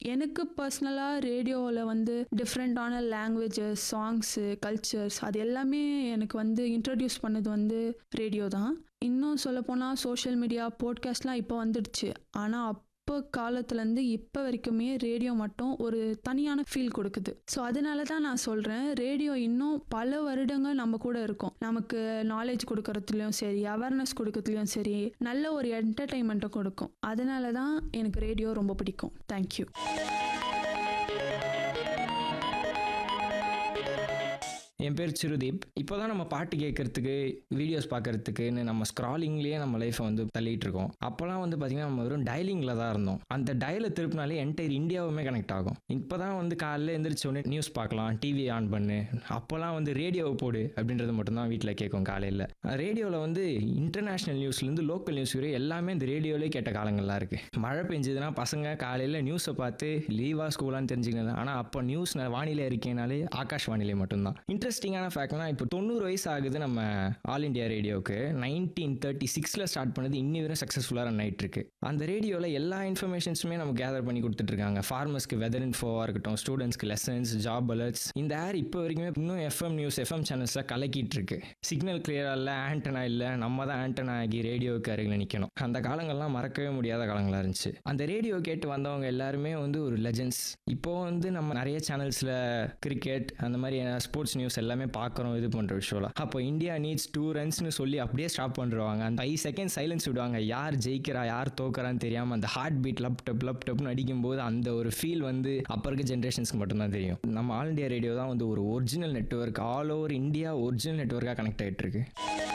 எனக்கு பர்சனலாக ரேடியோவில் வந்து டிஃப்ரெண்ட்டான லாங்குவேஜஸ் சாங்ஸு கல்ச்சர்ஸ் அது எல்லாமே எனக்கு வந்து இன்ட்ரடியூஸ் பண்ணது வந்து ரேடியோ தான் இன்னும் சொல்லப்போனால் சோஷியல் மீடியா போட்காஸ்ட்லாம் இப்போ வந்துடுச்சு ஆனால் அப்போ காலத்துலேருந்து இப்போ வரைக்குமே ரேடியோ மட்டும் ஒரு தனியான ஃபீல் கொடுக்குது ஸோ அதனால தான் நான் சொல்கிறேன் ரேடியோ இன்னும் பல வருடங்கள் நம்ம கூட இருக்கும் நமக்கு நாலேஜ் கொடுக்கறதுலையும் சரி அவேர்னஸ் கொடுக்கறதுலையும் சரி நல்ல ஒரு என்டர்டெயின்மெண்ட்டை கொடுக்கும் அதனால தான் எனக்கு ரேடியோ ரொம்ப பிடிக்கும் தேங்க்யூ என் பேர் சிறுதீப் இப்போ தான் நம்ம பாட்டு கேட்கறதுக்கு வீடியோஸ் பார்க்கறதுக்குன்னு நம்ம ஸ்க்ராலிங்லேயே நம்ம லைஃப்பை வந்து தள்ளிட்டு இருக்கோம் அப்போலாம் வந்து பார்த்திங்கன்னா நம்ம வெறும் டயலிங்கில் தான் இருந்தோம் அந்த டயலை திருப்பினாலே என்டையர் இந்தியாவுமே கனெக்ட் ஆகும் இப்போ தான் வந்து காலையில் எந்திரிச்ச உடனே நியூஸ் பார்க்கலாம் டிவி ஆன் பண்ணு அப்போல்லாம் வந்து ரேடியோவை போடு அப்படின்றது மட்டும்தான் வீட்டில் கேட்கும் காலையில் ரேடியோவில் வந்து இன்டர்நேஷ்னல் நியூஸ்லேருந்து லோக்கல் நியூஸ் வரை எல்லாமே இந்த ரேடியோவிலே கேட்ட காலங்கள்லாம் இருக்குது மழை பெஞ்சதுன்னா பசங்க காலையில் நியூஸை பார்த்து லீவா ஸ்கூலான்னு தெரிஞ்சுக்கணும் ஆனால் அப்போ நியூஸ் வானிலை இருக்கேனாலே ஆகாஷ் வானிலை மட்டும்தான் இன்ட்ரெஸ்டிங்கான ஃபேக்ட்னா இப்போ தொண்ணூறு வயசு ஆகுது நம்ம ஆல் இண்டியா ரேடியோவுக்கு நைன்டீன் தேர்ட்டி சிக்ஸில் ஸ்டார்ட் பண்ணது இன்னி வரை சக்ஸஸ்ஃபுல்லாக ரன் ஆகிட்டு இருக்கு அந்த ரேடியோவில் எல்லா இன்ஃபர்மேஷன்ஸுமே நம்ம கேதர் பண்ணி கொடுத்துட்டு இருக்காங்க ஃபார்மர்ஸ்க்கு வெதர் இன்ஃபோவாக இருக்கட்டும் ஸ்டூடெண்ட்ஸ்க்கு லெசன்ஸ் ஜாப் அலர்ட்ஸ் இந்த ஏர் இப்போ வரைக்குமே இன்னும் எஃப்எம் நியூஸ் எஃப்எம் சேனல்ஸில் கலக்கிட்டு இருக்கு சிக்னல் கிளியராக இல்லை ஆண்டனா இல்லை நம்ம தான் ஆண்டனா ஆகி ரேடியோவுக்கு அருகில் நிற்கணும் அந்த காலங்கள்லாம் மறக்கவே முடியாத காலங்களாக இருந்துச்சு அந்த ரேடியோ கேட்டு வந்தவங்க எல்லாருமே வந்து ஒரு லெஜெண்ட்ஸ் இப்போ வந்து நம்ம நிறைய சேனல்ஸில் கிரிக்கெட் அந்த மாதிரி ஸ்போர்ட்ஸ் நியூஸ் எல்லாமே பார்க்குறோம் இது பண்ணுற விஷயம்லாம் அப்போ இந்தியா நீட்ஸ் டூ ரன்ஸ்னு சொல்லி அப்படியே ஸ்டாப் பண்ணுறாங்க அந்த ஃபைவ் செகண்ட் சைலன்ஸ் விடுவாங்க யார் ஜெயிக்கிறா யார் தோக்குறான்னு தெரியாமல் அந்த heart beat lub dub lub டப்னு அடிக்கும்போது அந்த ஒரு ஃபீல் வந்து அப்போ இருக்க ஜென்ரேஷன்ஸ்க்கு மட்டும்தான் தெரியும் நம்ம ஆல் இந்தியா ரேடியோ தான் வந்து ஒரு original network all over India original நெட்ஒர்க்காக கனெக்ட் ஆகிட்டு இருக்கு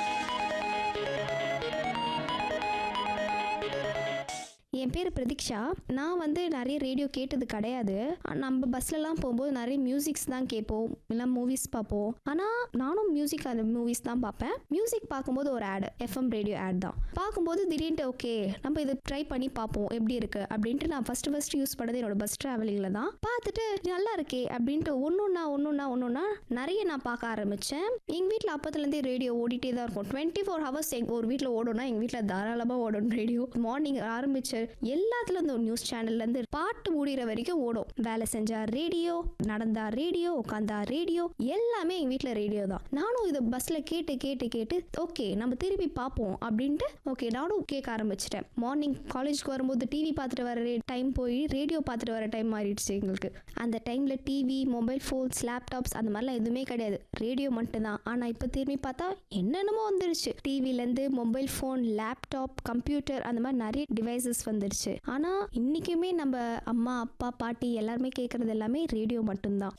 என் பேர் பிரதீக்ஷா நான் வந்து நிறைய ரேடியோ கேட்டது கிடையாது நம்ம பஸ்லலாம் போகும்போது நிறைய மியூசிக்ஸ் தான் கேட்போம் இல்லை மூவிஸ் பார்ப்போம் ஆனால் நானும் மியூசிக் அந்த மூவிஸ் தான் பார்ப்பேன் மியூசிக் பார்க்கும்போது ஒரு ஆடு எஃப்எம் ரேடியோ ஆட் தான் பார்க்கும்போது திடீர்னு ஓகே நம்ம இதை ட்ரை பண்ணி பார்ப்போம் எப்படி இருக்கு அப்படின்ட்டு நான் ஃபர்ஸ்ட் ஃபர்ஸ்ட் யூஸ் பண்ணது என்னோட பஸ் ட்ராவலிங்கில் தான் பார்த்துட்டு நல்லா இருக்கே அப்படின்ட்டு ஒன்றுன்னா ஒன்றுன்னா ஒன்றுன்னா நிறைய நான் பார்க்க ஆரம்பித்தேன் எங்கள் வீட்டில் அப்போத்துலேருந்தே ரேடியோ ஓடிட்டே தான் இருக்கும் டுவெண்ட்டி ஃபோர் ஹவர்ஸ் ஒரு வீட்டில் ஓடும்னா எங்கள் வீட்டில் தாராளமாக ஓடும் ரேடியோ மார்னிங் ஆரம்பிச்ச எல்லாத்துல இருந்து ஒரு நியூஸ் சேனல்ல இருந்து பாட்டு முடிகிற வரைக்கும் ஓடும் வேலை செஞ்சா ரேடியோ நடந்தா ரேடியோ உட்காந்தா ரேடியோ எல்லாமே எங்க வீட்ல ரேடியோ தான் நானும் இதை பஸ்ல கேட்டு கேட்டு கேட்டு ஓகே நம்ம திருப்பி பார்ப்போம் அப்படின்ட்டு ஓகே நானும் கேட்க ஆரம்பிச்சிட்டேன் மார்னிங் காலேஜ்க்கு வரும்போது டிவி பார்த்துட்டு வர டைம் போய் ரேடியோ பார்த்துட்டு வர டைம் மாறிடுச்சு எங்களுக்கு அந்த டைம்ல டிவி மொபைல் ஃபோன்ஸ் லேப்டாப்ஸ் அந்த மாதிரிலாம் எதுவுமே கிடையாது ரேடியோ மட்டும்தான் ஆனா இப்போ திரும்பி பார்த்தா என்னென்னமோ வந்துருச்சு டிவிலேருந்து மொபைல் ஃபோன் லேப்டாப் கம்ப்யூட்டர் அந்த மாதிரி நிறைய டிவைசஸ் வந்துருச்சு ஆனா இன்னைக்குமே நம்ம அம்மா அப்பா பாட்டி எல்லாருமே கேட்கறது எல்லாமே ரேடியோ மட்டும்தான்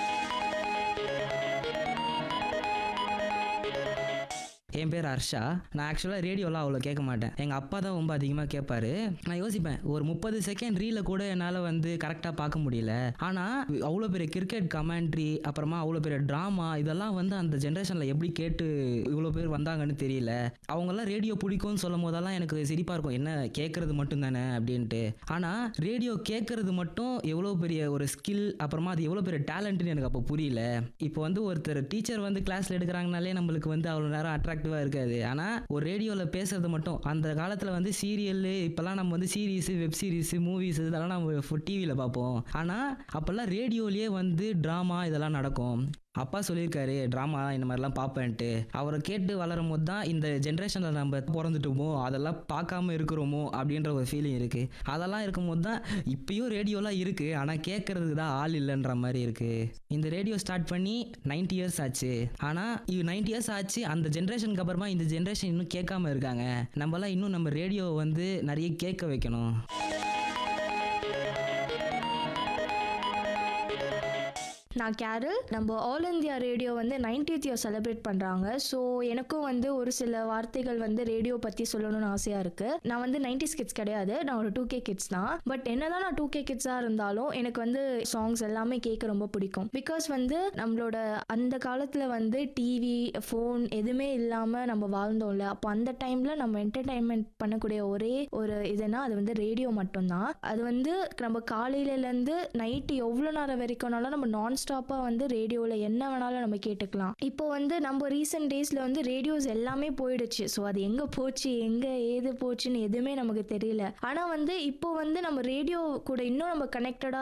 என் பேர் ஹர்ஷா நான் ஆக்சுவலாக ரேடியோலாம் அவ்வளோ கேட்க மாட்டேன் எங்கள் அப்பா தான் ரொம்ப அதிகமாக கேட்பாரு நான் யோசிப்பேன் ஒரு முப்பது செகண்ட் ரீல கூட என்னால் வந்து கரெக்டாக பார்க்க முடியல ஆனால் அவ்வளோ பெரிய கிரிக்கெட் கமெண்ட்ரி அப்புறமா அவ்வளோ பெரிய ட்ராமா இதெல்லாம் வந்து அந்த ஜென்ரேஷனில் எப்படி கேட்டு இவ்வளோ பேர் வந்தாங்கன்னு தெரியல அவங்கெல்லாம் ரேடியோ பிடிக்கும்னு சொல்லும் போதெல்லாம் எனக்கு சிரிப்பாக இருக்கும் என்ன கேட்குறது மட்டும் தானே அப்படின்ட்டு ஆனால் ரேடியோ கேட்குறது மட்டும் எவ்வளோ பெரிய ஒரு ஸ்கில் அப்புறமா அது எவ்வளோ பெரிய டேலண்ட்னு எனக்கு அப்போ புரியல இப்போ வந்து ஒருத்தர் டீச்சர் வந்து கிளாஸில் எடுக்கிறாங்கனாலே நம்மளுக்கு வந்து அவ்வளோ நேரம் அட்ராக்டிவாக இருக்காது ஆனால் ஒரு ரேடியோவில் பேசுறது மட்டும் அந்த காலத்தில் வந்து சீரியல் இப்போல்லாம் நம்ம வந்து சீரீஸ் வெப் சீரிஸ் மூவிஸ் இதெல்லாம் நம்ம டிவியில் பார்ப்போம் ஆனால் அப்போல்லாம் ரேடியோலேயே வந்து ட்ராமா இதெல்லாம் நடக்கும் அப்பா சொல்லியிருக்காரு ட்ராமா இந்த மாதிரிலாம் பார்ப்பேன்ட்டு அவரை கேட்டு வளரும் போது தான் இந்த ஜென்ரேஷனில் நம்ம பிறந்துட்டோமோ அதெல்லாம் பார்க்காம இருக்கிறோமோ அப்படின்ற ஒரு ஃபீலிங் இருக்குது அதெல்லாம் இருக்கும்போது தான் இப்பயும் ரேடியோலாம் இருக்குது ஆனால் கேட்கறதுக்கு தான் ஆள் இல்லைன்ற மாதிரி இருக்குது இந்த ரேடியோ ஸ்டார்ட் பண்ணி நைன்டி இயர்ஸ் ஆச்சு ஆனால் இது நைன்டி இயர்ஸ் ஆச்சு அந்த ஜென்ரேஷனுக்கு அப்புறமா இந்த ஜென்ரேஷன் இன்னும் கேட்காம இருக்காங்க நம்மலாம் இன்னும் நம்ம ரேடியோ வந்து நிறைய கேட்க வைக்கணும் நான் கேரல் நம்ம ஆல் இந்தியா ரேடியோ வந்து நைன்டீத் இயர் செலிப்ரேட் பண்ணுறாங்க ஸோ எனக்கும் வந்து ஒரு சில வார்த்தைகள் வந்து ரேடியோ பற்றி சொல்லணும்னு ஆசையாக இருக்குது நான் வந்து நைன்டிஸ் கிட்ஸ் கிடையாது நான் ஒரு டூ கே கிட்ஸ் தான் பட் என்னதான் நான் டூ கே கிட்ஸாக இருந்தாலும் எனக்கு வந்து சாங்ஸ் எல்லாமே கேட்க ரொம்ப பிடிக்கும் பிகாஸ் வந்து நம்மளோட அந்த காலத்தில் வந்து டிவி ஃபோன் எதுவுமே இல்லாமல் நம்ம வாழ்ந்தோம்ல அப்போ அந்த டைமில் நம்ம என்டர்டைன்மெண்ட் பண்ணக்கூடிய ஒரே ஒரு இதுனா அது வந்து ரேடியோ மட்டும்தான் அது வந்து நம்ம காலையிலேருந்து நைட்டு எவ்வளோ நேரம் வரைக்கும்னாலும் நம்ம நான் ஸ்டாப்பாக வந்து ரேடியோவில் என்ன வேணாலும் நம்ம கேட்டுக்கலாம் இப்போ வந்து நம்ம ரீசெண்ட் டேஸில் வந்து ரேடியோஸ் எல்லாமே போயிடுச்சு ஸோ அது எங்கே போச்சு எங்கே ஏது போச்சுன்னு எதுவுமே நமக்கு தெரியல ஆனால் வந்து இப்போ வந்து நம்ம ரேடியோ கூட இன்னும் நம்ம கனெக்டடாக